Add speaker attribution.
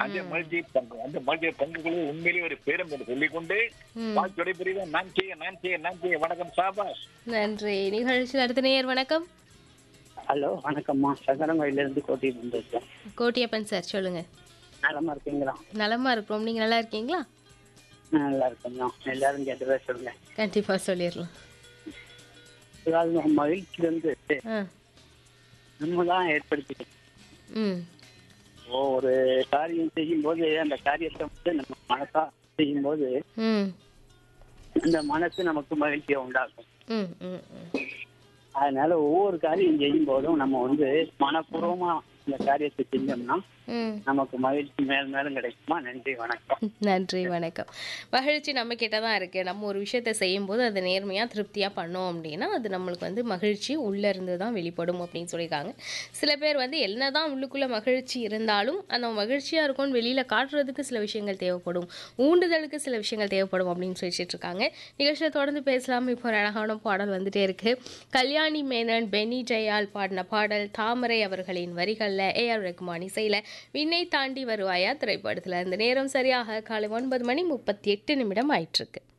Speaker 1: அந்த மகிழ்ச்சி பங்கு அந்த மகிழ்ச்சி பங்குகளை உண்மையிலேயே ஒரு பேரும் என்று சொல்லிக்கொண்டு
Speaker 2: ம்.
Speaker 1: வாழ்த்துறை பிரிவு நான் செய்ய நான் செய்ய நான் செய்ய வணக்கம் சாபாஸ்
Speaker 2: நன்றி நிகழ்ச்சியில் அடுத்த நேயர் வணக்கம்
Speaker 3: ஹலோ வணக்கம்மா சங்கரங்கோயில இருந்து கோட்டி வந்திருக்கேன்
Speaker 2: கோட்டியப்பன் சார் சொல்லுங்க
Speaker 3: நலமா இருக்கீங்களா
Speaker 2: நலமா இருக்கிறோம் நீங்க நல்லா இருக்கீங்களா
Speaker 3: நான் நல்லா இருக்கேன் எல்லாரும் கேட்டதா சொல்லுங்க
Speaker 2: கண்டிப்பா சொல்லிடலாம்
Speaker 3: அதாவது நம்ம மகிழ்ச்சி வந்து
Speaker 2: ஆ
Speaker 3: நம்ம தான் ஏற்படுத்திக்கணும்
Speaker 2: ம்
Speaker 3: இப்போ ஒரு காரியம் செய்யும் போது அந்த காரியத்தை வந்து நம்ம மனசா செய்யும் போது
Speaker 2: ம்
Speaker 3: அந்த மனசு நமக்கு மகிழ்ச்சியை உண்டாக்கும்
Speaker 2: ம் ம் ம்
Speaker 3: அதனால ஒவ்வொரு காரியம் செய்யும் போதும் நம்ம வந்து மனப்பூர்வமா இந்த காரியத்தை செஞ்சோம்னா
Speaker 2: ம்
Speaker 3: நமக்கு மகிழ்ச்சி மேல் மேலும் கிடைக்குமா நன்றி வணக்கம்
Speaker 2: நன்றி வணக்கம் மகிழ்ச்சி நம்ம கிட்ட தான் இருக்கு நம்ம ஒரு விஷயத்த செய்யும்போது அதை நேர்மையாக திருப்தியாக பண்ணோம் அப்படின்னா அது நம்மளுக்கு வந்து மகிழ்ச்சி உள்ளே இருந்து தான் வெளிப்படும் அப்படின்னு சொல்லியிருக்காங்க சில பேர் வந்து என்னதான் உள்ளுக்குள்ளே மகிழ்ச்சி இருந்தாலும் அந்த மகிழ்ச்சியாக இருக்கும்னு வெளியில் காட்டுறதுக்கு சில விஷயங்கள் தேவைப்படும் ஊண்டுதலுக்கு சில விஷயங்கள் தேவைப்படும் அப்படின்னு சொல்லிட்டு இருக்காங்க நிகழ்ச்சியை தொடர்ந்து பேசலாம் இப்போ ஒரு அழகான பாடல் வந்துட்டே இருக்கு கல்யாணி மேனன் பெனி ஜெயால் பாடின பாடல் தாமரை அவர்களின் வரிகளில் ஏஆர் ரகுமான் இசையில் விண்ணை தாண்டி வருவாயா திரைப்படத்தில் இந்த நேரம் சரியாக காலை ஒன்பது மணி முப்பத்தி எட்டு நிமிடம் ஆயிட்டிருக்கு